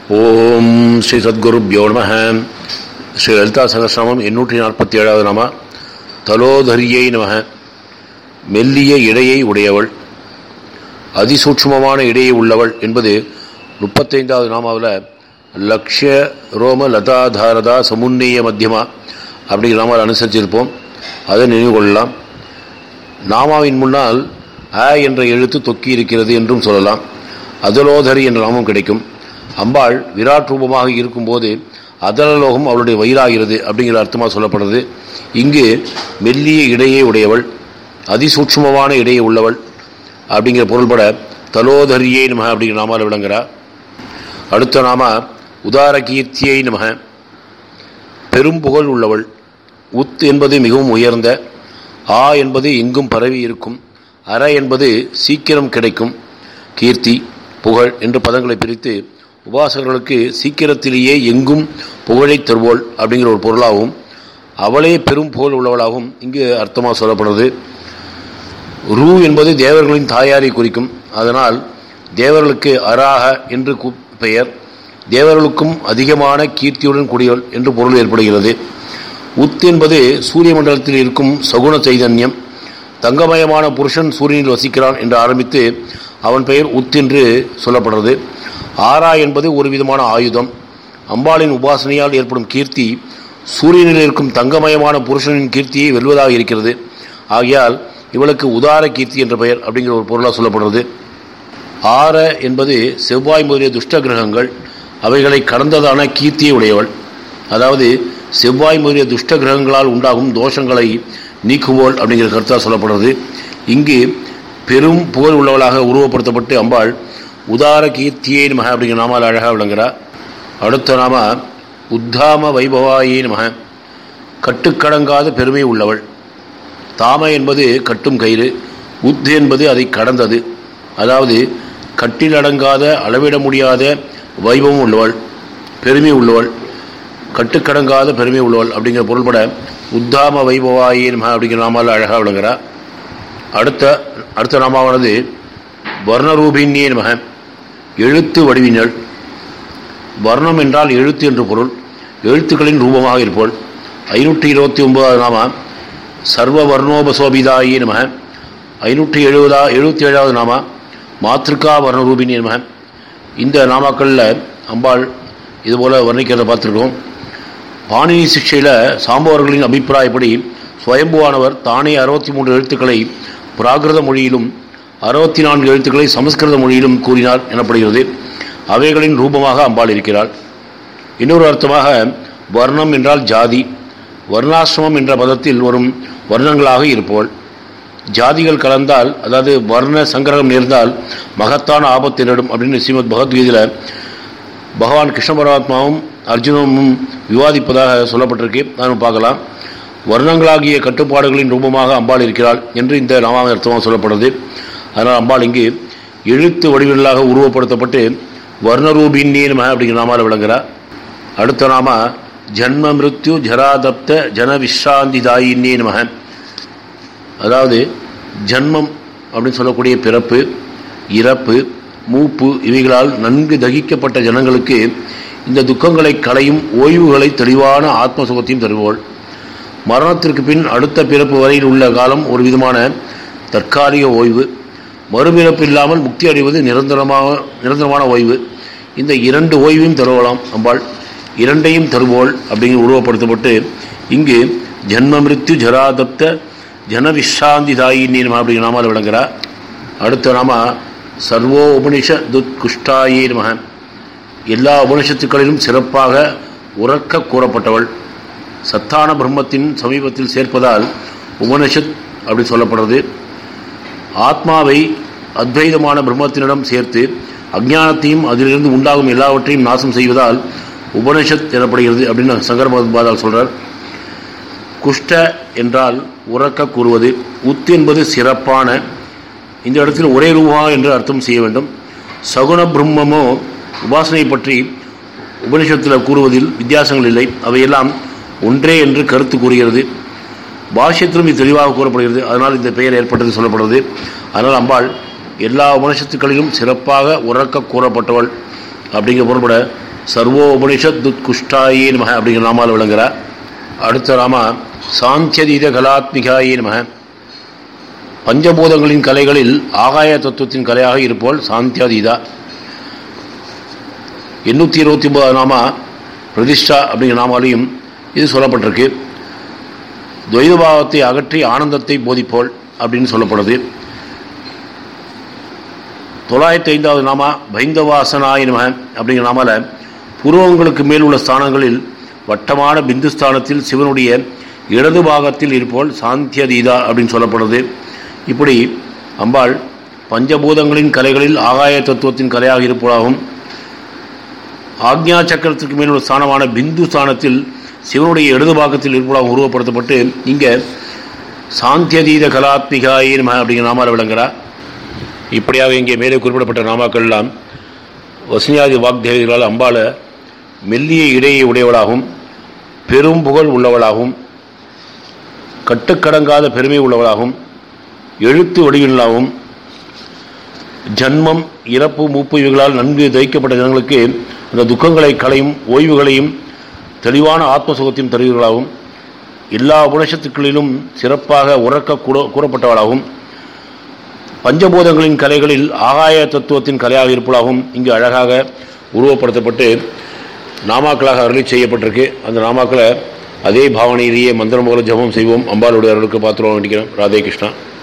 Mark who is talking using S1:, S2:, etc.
S1: ஓம் ஸ்ரீ சத்குருப்யோ நம ஸ்ரீ லலிதா சகசிரமம் எண்ணூற்றி நாற்பத்தி ஏழாவது நாம தலோதரியை நம மெல்லிய இடையை உடையவள் அதிசூட்சுமமான இடையை உள்ளவள் என்பது முப்பத்தைந்தாவது நாமாவில் லக்ஷ்ய ரோம லதாதாரதா சமுன்னிய மத்தியமா அப்படிங்கிற நாமாவில் அனுசரிச்சிருப்போம் அதை நினைவு கொள்ளலாம் நாமாவின் முன்னால் அ என்ற எழுத்து தொக்கி இருக்கிறது என்றும் சொல்லலாம் அதலோதரி என்ற நாமம் கிடைக்கும் அம்பாள் விராட் ரூபமாக இருக்கும்போது அதலலோகம் அவளுடைய வயிறாகிறது அப்படிங்கிற அர்த்தமாக சொல்லப்படுறது இங்கு மெல்லிய இடையே உடையவள் அதிசூட்சுமமான இடையே உள்ளவள் அப்படிங்கிற பொருள்பட தலோதரியை நமக அப்படிங்கிற நாமால் விளங்குறா அடுத்த நாம உதார கீர்த்தியை நமக பெரும்புகழ் உள்ளவள் உத் என்பது மிகவும் உயர்ந்த ஆ என்பது எங்கும் பரவி இருக்கும் அற என்பது சீக்கிரம் கிடைக்கும் கீர்த்தி புகழ் என்று பதங்களை பிரித்து உபாசகர்களுக்கு சீக்கிரத்திலேயே எங்கும் புகழை தருவோள் அப்படிங்கிற ஒரு பொருளாகவும் அவளே பெரும் புகழ் உள்ளவளாகவும் இங்கு அர்த்தமாக சொல்லப்படுறது ரூ என்பது தேவர்களின் தாயாரை குறிக்கும் அதனால் தேவர்களுக்கு அராக என்று பெயர் தேவர்களுக்கும் அதிகமான கீர்த்தியுடன் கூடியவள் என்று பொருள் ஏற்படுகிறது உத் என்பது சூரிய மண்டலத்தில் இருக்கும் சகுண சைதன்யம் தங்கமயமான புருஷன் சூரியனில் வசிக்கிறான் என்று ஆரம்பித்து அவன் பெயர் உத் என்று சொல்லப்படுறது ஆரா என்பது ஒரு விதமான ஆயுதம் அம்பாளின் உபாசனையால் ஏற்படும் கீர்த்தி சூரியனில் இருக்கும் தங்கமயமான புருஷனின் கீர்த்தியை வெல்வதாக இருக்கிறது ஆகையால் இவளுக்கு உதார கீர்த்தி என்ற பெயர் அப்படிங்கிற ஒரு பொருளாக சொல்லப்படுறது ஆர என்பது செவ்வாய் முதலிய துஷ்ட கிரகங்கள் அவைகளை கடந்ததான கீர்த்தியை உடையவள் அதாவது செவ்வாய் முதலிய துஷ்ட கிரகங்களால் உண்டாகும் தோஷங்களை நீக்குவோள் அப்படிங்கிற கருத்தாக சொல்லப்படுறது இங்கு பெரும் புகழ் உள்ளவளாக உருவப்படுத்தப்பட்டு அம்பாள் உதார கீர்த்தியே நமக அப்படிங்கிற நாமால் அழகாக விளங்குறா அடுத்த நாம உத்தாம வைபவாயே நமக கட்டுக்கடங்காத பெருமை உள்ளவள் தாம என்பது கட்டும் கயிறு உத் என்பது அதை கடந்தது அதாவது கட்டிலடங்காத அளவிட முடியாத வைபவம் உள்ளவள் பெருமை உள்ளவள் கட்டுக்கடங்காத பெருமை உள்ளவள் அப்படிங்கிற பொருள்பட உத்தாம வைபவாயே நம அப்படிங்கிற நாமால் அழகாக விளங்குறா அடுத்த அடுத்த நாமாவானது வர்ணரூபின்யே நமக எழுத்து வடிவினள் வர்ணம் என்றால் எழுத்து என்று பொருள் எழுத்துக்களின் ரூபமாக இருப்போள் ஐநூற்றி இருபத்தி ஒன்பதாவது நாம சர்வ வர்ணோபசோபிதாயே நமக ஐநூற்றி எழுபதா எழுபத்தி ஏழாவது நாமா மாத்திருக்கா வர்ணரூபினி நமக இந்த நாமாக்களில் அம்பாள் இதுபோல் வர்ணிக்கிறத பார்த்துருக்கோம் பாணினி சிக்ஷையில் சாம்பவர்களின் அபிப்பிராயப்படி சுயம்புவானவர் தானே அறுபத்தி மூன்று எழுத்துக்களை பிராகிருத மொழியிலும் அறுபத்தி நான்கு எழுத்துக்களை சமஸ்கிருத மொழியிலும் கூறினார் எனப்படுகிறது அவைகளின் ரூபமாக அம்பாள் இருக்கிறாள் இன்னொரு அர்த்தமாக வர்ணம் என்றால் ஜாதி வர்ணாசிரமம் என்ற பதத்தில் வரும் வர்ணங்களாக இருப்போள் ஜாதிகள் கலந்தால் அதாவது வர்ண சங்கிரகம் நேர்ந்தால் மகத்தான ஆபத்து நேரிடும் அப்படின்னு ஸ்ரீமத் பகவத்கீதையில் பகவான் கிருஷ்ண பரமாத்மாவும் அர்ஜுனமும் விவாதிப்பதாக சொல்லப்பட்டிருக்கு நான் பார்க்கலாம் வர்ணங்களாகிய கட்டுப்பாடுகளின் ரூபமாக அம்பாள் இருக்கிறாள் என்று இந்த நாமாவை அர்த்தமாக சொல்லப்படுறது அதனால் அம்பாள் இங்கு எழுத்து வடிவிலாக உருவப்படுத்தப்பட்டு வர்ணரூபின்னே நம அப்படிங்கிற நாமால் விளங்குகிறார் அடுத்த நாம ஜன்ம மிருத்யு ஜராதப்த ஜன விஸ்ராந்திதாயின்னே நம அதாவது ஜன்மம் அப்படின்னு சொல்லக்கூடிய பிறப்பு இறப்பு மூப்பு இவைகளால் நன்கு தகிக்கப்பட்ட ஜனங்களுக்கு இந்த துக்கங்களை களையும் ஓய்வுகளை தெளிவான ஆத்ம சுகத்தையும் தருவோள் மரணத்திற்கு பின் அடுத்த பிறப்பு வரையில் உள்ள காலம் ஒரு விதமான தற்காலிக ஓய்வு மறுபிறப்பு இல்லாமல் முக்தி அடைவது நிரந்தரமாக நிரந்தரமான ஓய்வு இந்த இரண்டு ஓய்வையும் தருவலாம் அம்பாள் இரண்டையும் தருவோள் அப்படிங்கிற உருவப்படுத்தப்பட்டு இங்கு ஜன்ம மிருத்யு ஜராதப்த ஜன விஸ்ராந்திதாயினி நம அப்படிங்கிற நாமால் விளங்குறா அடுத்த நாம சர்வோ உபனிஷ துத்குஷ்டாயே நம எல்லா உபனிஷத்துக்களிலும் சிறப்பாக உறக்க கூறப்பட்டவள் சத்தான பிரம்மத்தின் சமீபத்தில் சேர்ப்பதால் உபனிஷத் அப்படி சொல்லப்படுறது ஆத்மாவை அத்வைதமான பிரம்மத்தினிடம் சேர்த்து அஜானத்தையும் அதிலிருந்து உண்டாகும் எல்லாவற்றையும் நாசம் செய்வதால் உபனிஷத் எனப்படுகிறது அப்படின்னு சங்கர பகவத்பாதால் சொல்கிறார் குஷ்ட என்றால் உறக்க கூறுவது உத் என்பது சிறப்பான இந்த இடத்தில் ஒரே ரூபா என்று அர்த்தம் செய்ய வேண்டும் சகுண பிரம்மமோ உபாசனை பற்றி உபனிஷத்தில் கூறுவதில் வித்தியாசங்கள் இல்லை அவையெல்லாம் ஒன்றே என்று கருத்து கூறுகிறது பாஷ்யத்திலும் இது தெளிவாக கூறப்படுகிறது அதனால் இந்த பெயர் ஏற்பட்டது சொல்லப்படுறது அதனால் அம்பாள் எல்லா உபனிஷத்துக்களிலும் சிறப்பாக உறக்க கூறப்பட்டவள் அப்படிங்கிற பொருள்பட சர்வோபனிஷத் துத்குஷ்டாயே நம அப்படிங்கிற நாமால் விளங்குறார் அடுத்த நாமா சாந்தியதீத கலாத்மிகாயே நம பஞ்சபூதங்களின் கலைகளில் ஆகாய தத்துவத்தின் கலையாக இருப்போல் சாந்தியாதீதா எண்ணூற்றி இருபத்தி ஒன்பது நாமா பிரதிஷ்டா அப்படிங்கிற நாமாலையும் இது சொல்லப்பட்டிருக்கு துவைதபாவத்தை அகற்றி ஆனந்தத்தை போதிப்போல் அப்படின்னு சொல்லப்படுது தொள்ளாயிரத்தி ஐந்தாவது நாமா பைந்தவாசனாய நம அப்படிங்கிற நாமால புருவங்களுக்கு மேல் உள்ள ஸ்தானங்களில் வட்டமான பிந்து ஸ்தானத்தில் சிவனுடைய இடது பாகத்தில் இருப்போல் சாந்தியதீதா அப்படின்னு சொல்லப்படுது இப்படி அம்பாள் பஞ்சபூதங்களின் கலைகளில் ஆகாய தத்துவத்தின் கலையாக இருப்பதாகவும் ஆக்ஞா சக்கரத்திற்கு மேல் உள்ள ஸ்தானமான பிந்து ஸ்தானத்தில் சிவனுடைய இடது பாகத்தில் இருப்பதாகவும் உருவப்படுத்தப்பட்டு இங்கே சாந்தியதீத கலாத்மிகாயே நம அப்படிங்கிற நாமால விளங்குறா இப்படியாக இங்கே மேலே குறிப்பிடப்பட்ட நாமாக்கள் எல்லாம் வசனியாதி வாக்தேவிகளால் அம்பாள மெல்லிய இடையை உடையவளாகவும் பெரும் புகழ் உள்ளவளாகவும் கட்டுக்கடங்காத பெருமை உள்ளவளாகவும் எழுத்து வடிவிலாகவும் ஜன்மம் இறப்பு மூப்பு இவைகளால் நன்கு தைக்கப்பட்ட ஜனங்களுக்கு அந்த துக்கங்களை களையும் ஓய்வுகளையும் தெளிவான ஆத்ம சுகத்தையும் தருவர்களாகவும் எல்லா உபனிஷத்துக்களிலும் சிறப்பாக உறக்க கூற கூறப்பட்டவளாகவும் பஞ்சபூதங்களின் கலைகளில் ஆகாய தத்துவத்தின் கலையாக இருப்பதாகவும் இங்கு அழகாக உருவப்படுத்தப்பட்டு நாமாக்களாக அருளி செய்யப்பட்டிருக்கு அந்த நாமாக்களை அதே பாவனையிலேயே மந்திரம் போல ஜபம் செய்வோம் அம்பாளுடைய அருளுக்கு பாத்திரம் வேண்டிக்கிறோம் ராதே கிருஷ்ணா